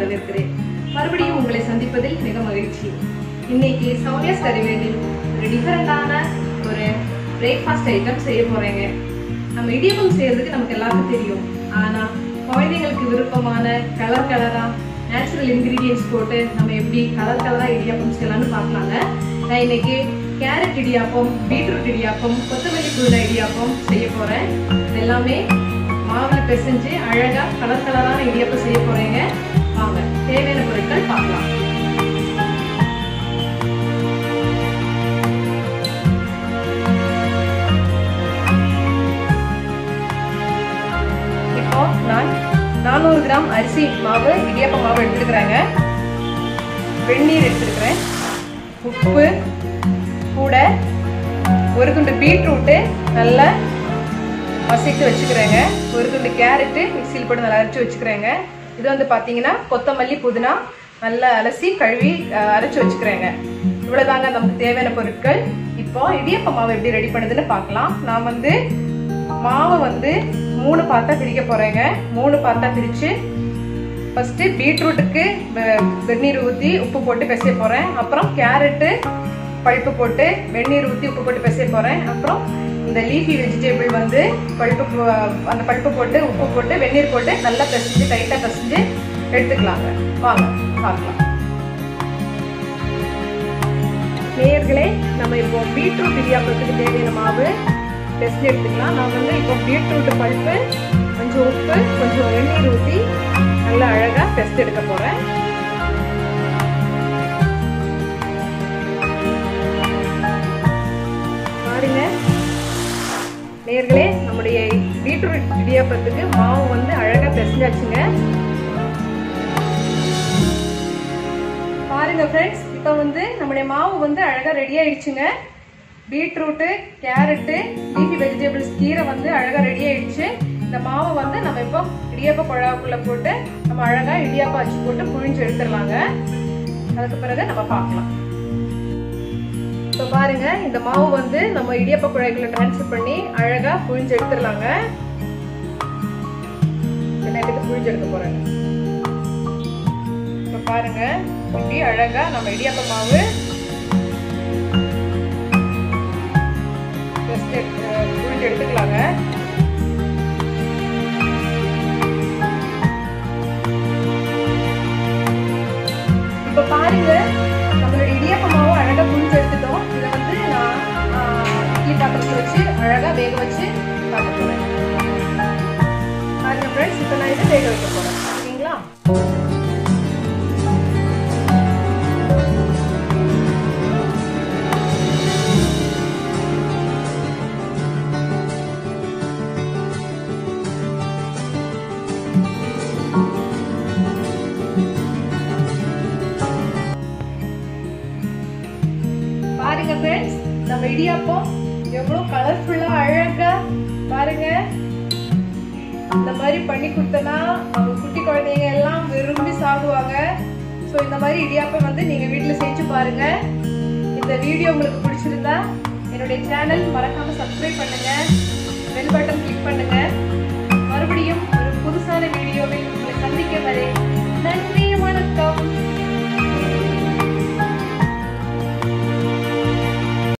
வரவேற்கிறேன் மறுபடியும் உங்களை சந்திப்பதில் மிக மகிழ்ச்சி இன்னைக்கு சௌமியாஸ் கறிவேலில் ஒரு டிஃபரெண்டான ஒரு பிரேக்ஃபாஸ்ட் ஐட்டம் செய்ய போறேங்க நம்ம இடியப்பம் செய்யறதுக்கு நமக்கு எல்லாருக்கும் தெரியும் ஆனா குழந்தைங்களுக்கு விருப்பமான கலர் கலரா நேச்சுரல் இன்கிரீடியன்ஸ் போட்டு நம்ம எப்படி கலர் கலரா இடியாப்பம் செய்யலாம்னு பார்க்கலாங்க நான் இன்னைக்கு கேரட் இடியாப்பம் பீட்ரூட் இடியாப்பம் கொத்தமல்லி புதினா இடியாப்பம் செய்ய போறேன் இது எல்லாமே மாவுல பிசைஞ்சு அழகா கலர் கலரான இடியாப்பம் செய்ய போறேங்க வாங்க தேவையான பொருட்கள் பார்க்கலாம் இப்போ நான் நானூறு கிராம் அரிசி மாவு இடியாப்ப மாவு எடுத்துருக்குறேங்க வெந்நீர் எடுத்துருக்குறேன் உப்பு கூட ஒரு துண்டு பீட்ரூட்டு நல்லா மசித்து வச்சுக்கிறேங்க ஒரு துண்டு கேரட்டு மிக்சியில் போட்டு நல்லா அரைச்சி வச்சுக்கிறேங்க இது வந்து பார்த்தீங்கன்னா கொத்தமல்லி புதினா நல்லா அலசி கழுவி அஹ், அரைச்சு வச்சுக்கிறேங்க இவ்வளோதாங்க நமக்கு தேவையான பொருட்கள் இப்போ இடியப்ப மாவு எப்படி ரெடி பண்ணுதுன்னு பார்க்கலாம் நான் வந்து மாவை வந்து மூணு பார்ட்டா பிரிக்க போறேங்க மூணு பார்ட்டா பிரிச்சு ஃபர்ஸ்ட் பீட்ரூட்டுக்கு வெ- வெந்நீர் ஊற்றி உப்பு போட்டு பிசைய போறேன் அப்புறம் கேரட்டு பழுப்பு போட்டு வெந்நீர் ஊற்றி உப்பு போட்டு பிசைய போறேன் அப்புறம் இந்த லீஃபி வெஜிடபிள் வந்து பழுப்பு போ- அந்த பழுப்பு போட்டு உப்பு போட்டு வெந்நீர் போட்டு நல்லா பிசைஞ்சு டைட்டாக பிசைஞ்சு எடுத்துக்கலாங்க வாங்க பார்க்கலாம் நேயர்களே நம்ம இப்போ பீட்ரூட் இடியாப்பத்துக்கு தேவையான மாவு டெஸ்ட் எடுத்துக்கலாம் நான் வந்து இப்போ பீட்ரூட் பழுப்பு கொஞ்சம் உப்பு கொஞ்சம் வெந்நீர் ஊற்றி நல்லா அழகாக டெஸ்ட் எடுக்க போகிறேன் பாருங்க நேயர்களே நம்முடைய பீட்ரூட் இடியாப்பத்துக்கு மாவு வந்து அழகாக பிசைஞ்சாச்சுங்க பாருங்க ஃப்ரெண்ட்ஸ் இப்போ வந்து நம்முடைய மாவு வந்து அழகா ரெடி ஆயிடுச்சுங்க பீட்ரூட்டு கேரட்டு லீஃபி வெஜிடபிள்ஸ் கீரை வந்து அழகா ரெடி ஆயிடுச்சு இந்த மாவை வந்து நம்ம இப்போ இடியாப்ப குழாக்குள்ள போட்டு நம்ம அழகா இடியாப்பம் வச்சு போட்டு புழிஞ்சு எடுத்துடலாங்க அதுக்கு பிறகு நம்ம பார்க்கலாம் இப்போ பாருங்க இந்த மாவு வந்து நம்ம இடியாப்ப குழாய்க்குள்ள ட்ரான்ஸ்ஃபர் பண்ணி அழகா புழிஞ்சு எடுத்துடலாங்க நான் எடுத்து புழிஞ்சு எடுக்க போறேங்க இப்போ பாருங்க இப்படி அழகா நம்ம இடியாப்ப மாவு ஜஸ்ட் புழிஞ்சு எடுத்துக்கலாங்க இப்போ பாருங்க நம்மளோட இடியாப்ப மாவு அழகா புழிஞ்சு எடுத்துட்டோம் இதை வந்து நான் ஆஹ், இட்லி பாத்திரத்துல வச்சு அழகா வேக வச்சு காட்ட போறேன் பாருங்க ஃப்ரெண்ட்ஸ் இப்போ நான் இதை வேக வைக்க போறேன் ஓகேங்களா பாருங்க ஃப்ரெண்ட்ஸ் நம்ம இடியாப்பம் எவ்வளவு கலர்ஃபுல்லா அழகா பாருங்க இந்த மாதிரி பண்ணி கொடுத்தனா அவங்க குட்டி குழந்தைங்க எல்லாம் விரும்பி சாப்பிடுவாங்க ஸோ இந்த மாதிரி இடியாப்பம் வந்து நீங்க வீட்டில் செஞ்சு பாருங்க இந்த வீடியோ உங்களுக்கு பிடிச்சிருந்தா என்னுடைய சேனல் மறக்காம சப்ஸ்கிரைப் பண்ணுங்க பெல் பட்டன் கிளிக் பண்ணுங்க மறுபடியும் ஒரு புதுசான வீடியோவில் உங்களை சந்திக்க வரை